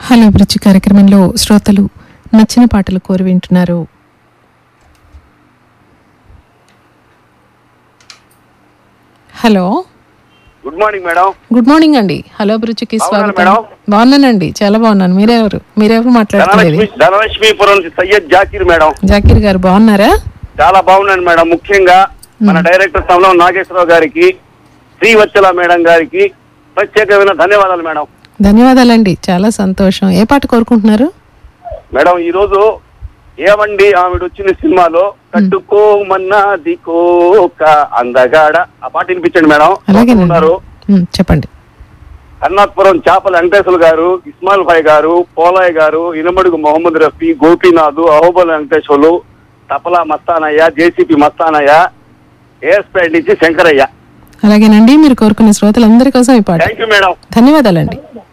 hello అభిరుచి కార్యక్రమంలో శ్రోతలు నచ్చిన పాటలు కోరి వింటున్నారు hello good morning madam good morning అండి హలో అభిరుచికి బాగున్నారా స్వాగతం బాగున్నానండి చాలా బాగున్నాను మీరెవరు మీరెవరు మాట్లాడుతున్నది ధనలక్ష్మి ధనలక్ష్మీపురం నుంచి సయ్యద్ జాకీర్ మేడం జాకీర్ గారు బాగున్నారా చాలా బాగున్నాను మేడం ముఖ్యంగా మన డైరెక్టర్ స్థానంలో నాగేశ్వరరావు గారికి శ్రీవత్సల మేడం గారికి ప్రత్యేకమైన ధన్యవాదాలు మేడం ధన్యవాదాలండి చాలా సంతోషం ఏ పాట కోరుకుంటున్నారు మేడం ఈ రోజు ఏమండి ఆవిడ వచ్చిన సినిమాలో కట్టుకోమన్నది కోక అందగాడ ఆ పాట వినిపించండి మేడం అలాగే ఉన్నారు చెప్పండి కర్ణాత్పురం చేపల వెంకటేశ్వర గారు ఇస్మాయిల్ భాయ్ గారు పోలయ్య గారు ఇనమడుగు మొహమ్మద్ రఫీ గోపీనాథ్ అహోబల్ వెంకటేశ్వర్లు తపలా మస్తానయ్య జేసీపీ మస్తానయ్య ఏఎస్పేట నుంచి శంకరయ్య అలాగేనండి మీరు కోరుకున్న శ్రోతలందరి కోసం ఈ పాట థ్యాంక్ యూ మేడం ధన్యవాదాలండి